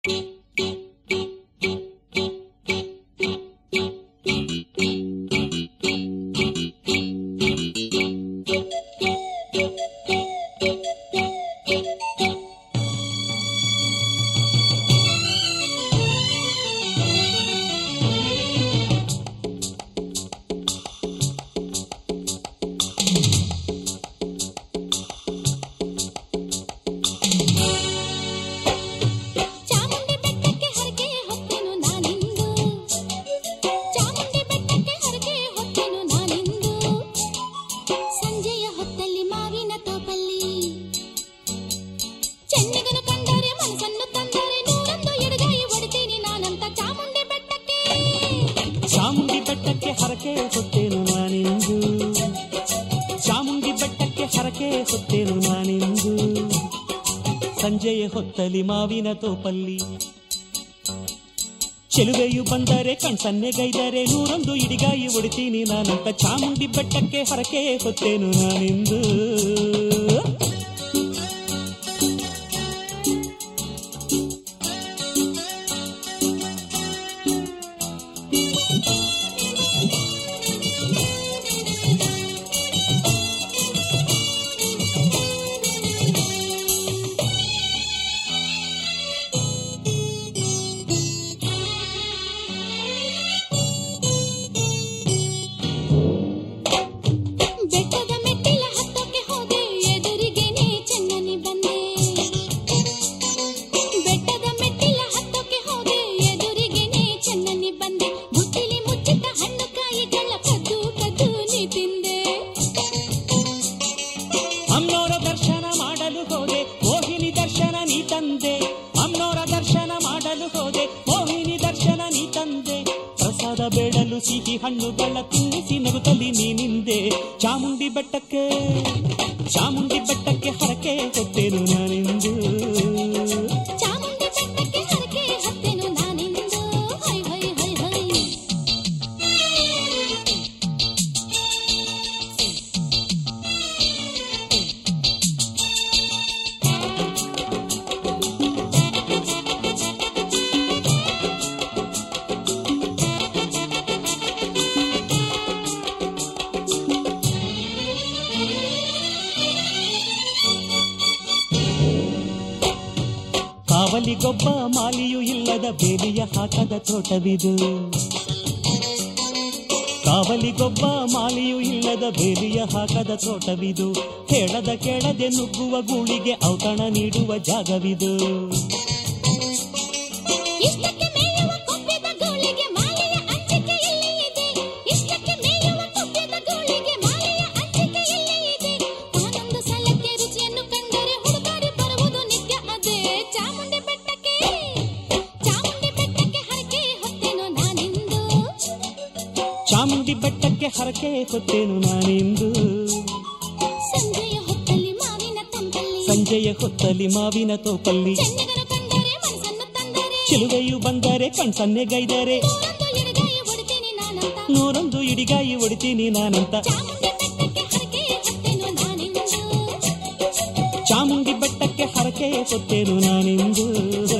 ಚಾಮುಂಡಿ ಬೆಟ್ಟಕ್ಕೆ ಹರಕೆ ಹೊತ್ತೆನು ನಾನಿಂದು ಚಾಮುಂಡಿ ಬೆಟ್ಟಕ್ಕೆ ಹರಕೆ ಹೊತ್ತೆನು ನಾನಿಂದು ಸಂಜೆಯ ಹೊತ್ತಲ್ಲಿ ಮಾವಿನ ತೋಪಲ್ಲಿ ಚೆನ್ನಿಗನು ಕಂಡರೆ ಮನಸ್ಸನ್ನು ತಂದರೆ ನೂರೊಂದು ಎಡಗಾಯಿ ಹೊಡಿತೀನಿ ನಾನಂತ ಚಾಮುಂಡಿ ಬೆಟ್ಟಕ್ಕೆ ಚಾಮುಂಡಿ ಬೆಟ್ಟಕ್ಕೆ ಹರಕೆ ಹೊತ್ತೇನು ನಾನಿಂದು ಚಾಮುಂಡಿ ಬೆಟ್ಟಕ್ಕೆ ಹರಕೆ ಹೊತ್ತೇನು ನಾನಿಂದು ಸಂಜೆಯ ಹೊತ್ತಲಿ ಮಾವಿನ ತೋಪಲ್ಲಿ ಚೆಲುವೆಯು ಬಂದರೆ ಕಣ್ಸನ್ನೆಗೈದರೆ ನೂರೊಂದು ಇಡಿಗಾಯಿ ಹೊಡಿತೀನಿ ನಾನಂತ ಚಾಮುಂಡಿ ಬೆಟ್ಟಕ್ಕೆ ಹರಕೆ ಹೊತ್ತೇನು ನಾನಿಂದು ಬೆಟ್ಟದ ಮೆಟ್ಟಿಲ ಹತ್ತಕ್ಕೆ ಹೋದೆ ಎದುರಿಗೆನೆ ಚೆನ್ನನಿ ಬಂದೆ ಬೆಟ್ಟದ ಮೆಟ್ಟಿಲ ಹತ್ತಕ್ಕೆ ಹೋದೆ ಎದುರಿಗೆನೆ ಚೆನ್ನನಿ ಬಂದೆ ಬುಟ್ಟಿಲಿ ಮುಚ್ಚಿಟ್ಟ ಹಣ್ಣು ಕಾಯಿಗಳ ಕದ್ದು ಕದ್ದು ನೀ ತಿಂದೆ ಅಮ್ಮನವರ ದರ್ಶನ ಮಾಡಲು ಹೋದೆ ಮೋಹಿನಿ ದರ್ಶನ ನೀ ತಂದೆ ಅಮ್ಮನವರ ದರ್ಶನ ಮಾಡಲು ಹೋದೆ ಮೋಹಿನಿ ದರ್ಶನ ನೀ ತಂದೆ ಪ್ರಸಾದ ಬೇಡಲು ಸಿಹಿ ಹಣ್ಣುಗಳ ತಿನ್ನಿಸಿ ನಗುತ್ತಲಿ ನೀನಿಂದೆ ಚಾಮುಂಡಿ ಬೆಟ್ಟಕ್ಕೆ ಚಾಮುಂಡಿ ಬೆಟ್ಟಕ್ಕೆ ಹರಕೆ ಕೊಟ್ಟೇನು ನಾನಿಂದು ಚಾಮುಂಡಿ ಬೆಟ್ಟಕ್ಕೆ ಹರಕೆ ಹತ್ತೆನು ನಾನಿಂದು ಹೈ ಹೈ ಹೈ ಹೈ ಕಾವಲಿಗೊಬ್ಬ ಮಾಲಿಯೂ ಇಲ್ಲದ ಬೇಲಿಯ ಹಾಕದ ತೋಟವಿದು ಕಾವಲಿಗೊಬ್ಬ ಮಾಲಿಯೂ ಇಲ್ಲದ ಬೇಲಿಯ ಹಾಕದ ತೋಟವಿದು ಹೇಳದ ಕೇಳದೆ ನುಗ್ಗುವ ಗೂಳಿಗೆ ಔತಣ ನೀಡುವ ಜಾಗವಿದು ಇಷ್ಟಕ್ಕೆ ಮೇಯುವ ಕೊಬ್ಬಿದ ಗೋಳಿಗೆ ಮಾಲೆಯ ಅಂಚಿಕೆ ಇಲ್ಲಿ ಇದೆ ಇಷ್ಟಕ್ಕೆ ಮೇಯುವ ಕೊಬ್ಬಿದ ಗೋಳಿಗೆ ಮಾಲೆಯ ಅಂಚಿಕೆ ಇಲ್ಲಿ ಇದೆ ತಾನೊಂದು ಸಲಕ್ಕೆ ರುಚಿಯನ್ನು ಕಂಡರೆ ಹುಡುಕಾಡಿ ಬರುವುದು ನಿತ್ಯ ಅದೇ ಚಾಮುಂಡಿ ಬೆಟ್ಟಕ್ಕೆ ಚಾಮುಂಡಿ ಬೆಟ್ಟಕ್ಕೆ ಹರಕೆ ಹೊತ್ತೆನು ನಾನಿಂದು ಚಾಮುಂಡಿ ಬೆಟ್ಟಕ್ಕೆ ಹರಕೆ ಹೊತ್ತೇನು ನಾನಿಂದು ಸಂಜೆಯ ಹೊತ್ತಲ್ಲಿ ಮಾವಿನ ತಂಪಲ್ಲಿ ಸಂಜೆಯ ಹೊತ್ತಲಿ ಮಾವಿನ ತೋಪಲ್ಲಿ ಚೆನ್ನಿಗನು ಕಂಡರೆ ಮನಸ್ಸನ್ನು ತಂದರೆ ಚೆಲುವೆಯು ಬಂದರೆ ಕಣ್ಸನ್ನೆಗೈದರೆ ನೂರೊಂದು ಎಡಗಾಯಿ ಹೊಡಿತೀನಿ ನಾನಂತ ನೂರೊಂದು ಇಡಿಗಾಯಿ ಹೊಡಿತೀನಿ ನಾನಂತ ಚಾಮುಂಡಿ ಬೆಟ್ಟಕ್ಕೆ ಹರಕೆ ಹೊತ್ತೆನು ನಾನಿಂದು ಚಾಮುಂಡಿ ಬೆಟ್ಟಕ್ಕೆ ಹರಕೆ ಹೊತ್ತೇನು ನಾನಿಂದು